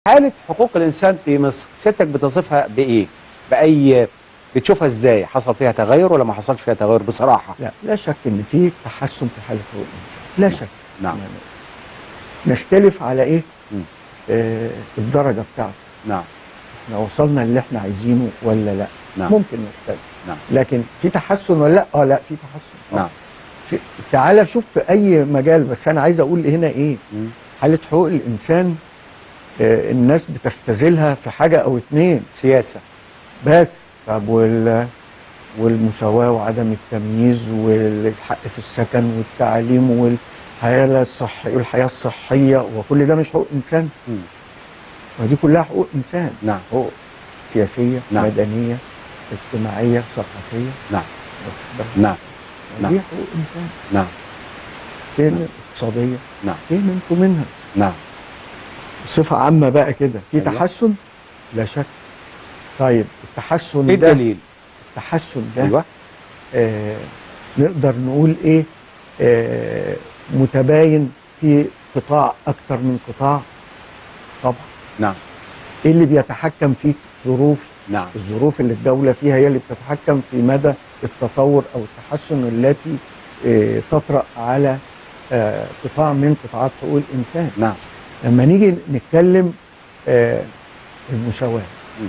حالة حقوق الإنسان في مصر ستك بتصفها بإيه؟ بأي بتشوفها إزاي؟ حصل فيها تغير ولا ما حصلش فيها تغير بصراحة؟ لا لا شك ان في تحسن في حاله حقوق الانسان لا شك نعم يعني نختلف على ايه مم. آه الدرجه بتاعته نعم احنا وصلنا اللي احنا عايزينه ولا لا نعم ممكن نختلف نعم لكن في تحسن ولا لا اه لا في تحسن آه. نعم في تعالى شوف في اي مجال بس انا عايز اقول هنا ايه مم. حاله حقوق الانسان آه الناس بتختزلها في حاجه او اتنين سياسة بس طب وال والمساواة وعدم التمييز والحق في السكن والتعليم والحياة الصحية والحياة الصحية وكل ده مش حقوق إنسان مم. ودي كلها حقوق إنسان نعم حقوق سياسية نعم. مدنية اجتماعية ثقافية نعم واخد بالك؟ نعم دي نعم. حقوق إنسان نعم فين اقتصادية نعم فين انتوا منها نعم بصفة عامة بقى كده في أيوة. تحسن لا شك طيب التحسن إيه ده الدليل؟ التحسن ده أيوه آه نقدر نقول ايه آه متباين في قطاع اكتر من قطاع طبعا نعم ايه اللي بيتحكم فيه ظروف نعم الظروف اللي الدولة فيها هي اللي بتتحكم في مدى التطور او التحسن التي آه تطرأ على آه قطاع من قطاعات حقوق الانسان نعم لما نيجي نتكلم آه المساواة مم.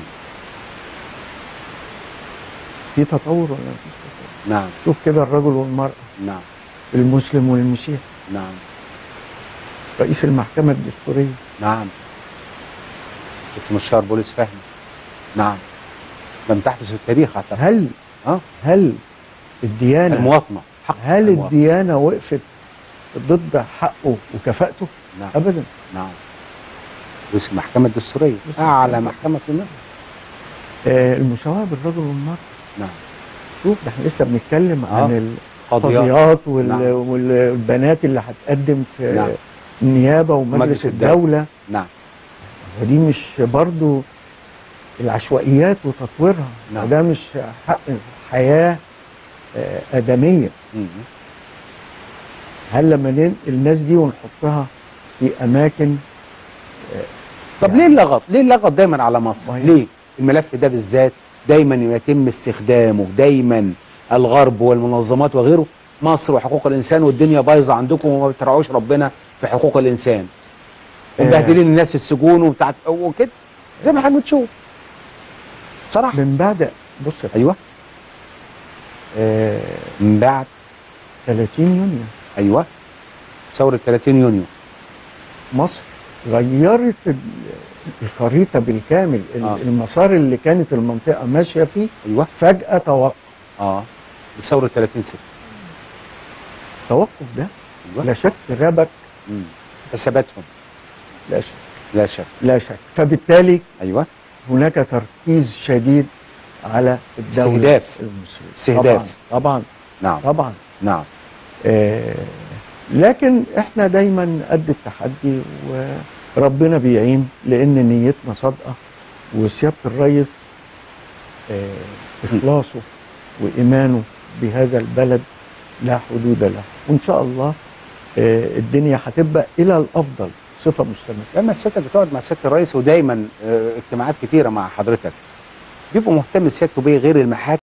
في تطور ولا مفيش تطور نعم شوف كده الرجل والمرأة نعم المسلم والمسيحي نعم رئيس المحكمة الدستورية نعم كنت مستشار بوليس فهمي نعم لم تحدث في التاريخ أعتقد هل اه هل الديانة المواطنة حق هل المواطنة. الديانة وقفت ضد حقه وكفاءته؟ نعم أبدا نعم رئيس المحكمة الدستورية أعلى محكمة في مصر آه المساواة بالرجل والمرأة نعم شوف ده احنا لسه بنتكلم آه. عن قضيات القضيات وال... نعم. والبنات اللي هتقدم في نعم. النيابة ومجلس مجلس الدولة. الدولة نعم ودي مش برضو العشوائيات وتطويرها نعم. وده مش حق حياة آه، آدمية مم. هل لما ننقل الناس دي ونحطها في أماكن طب ليه اللغط؟ ليه اللغط دايما على مصر؟ ما هي- ليه؟ الملف ده بالذات دايما يتم استخدامه دايما الغرب والمنظمات وغيره مصر وحقوق الانسان والدنيا بايظه عندكم وما بتراعوش ربنا في حقوق الانسان آه. ومبهدلين الناس السجون وبتاعت وكده زي ما حضرتك بتشوف بصراحه من بعد بص يا فندم، ايوه آه من بعد 30 يونيو ايوه ثوره 30 يونيو مصر غيرت ال- الخريطة بالكامل ال- آه. المسار اللي كانت المنطقة ماشية فيه ايوه فجأة توقف اه بثوره 30 6 التوقف ده ايوه لا شك ربك مم. حساباتهم لا شك لا شك لا شك فبالتالي ايوه هناك تركيز شديد على الدولة استهداف. المصرية استهداف. طبعا نعم طبعا, طبعا. نعم آه لكن احنا دايما قد التحدي وربنا بيعين لان نيتنا صادقه وسياده الريس آه اخلاصه وايمانه بهذا البلد لا حدود له وان شاء الله آه الدنيا هتبقى الى الافضل صفه مستمره لما سيادتك بتقعد مع سياده الرئيس ودايما آه، اجتماعات كتيره مع حضرتك بيبقوا مهتم سيادته بيه غير المحاكم